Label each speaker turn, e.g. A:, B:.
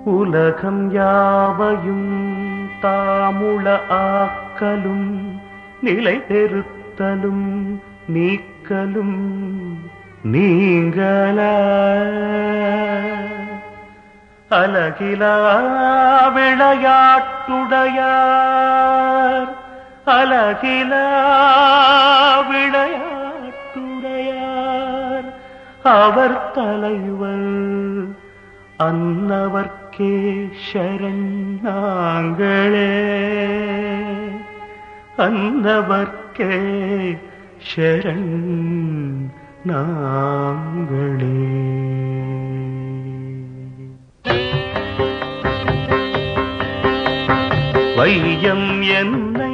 A: உலகம் யாவையும் தாமுள ஆக்கலும் நிலை பெறுத்தலும் நீக்கலும் நீங்கள அலகிலா விளையாட்டுடையார் அலகிலா விளையாட்டுடையார் அவர் தலைவர் அன்னவர்க்கே சரண் நாங்களே அன்னவர்க்கே சரண் நாங்களே வையம் என்னை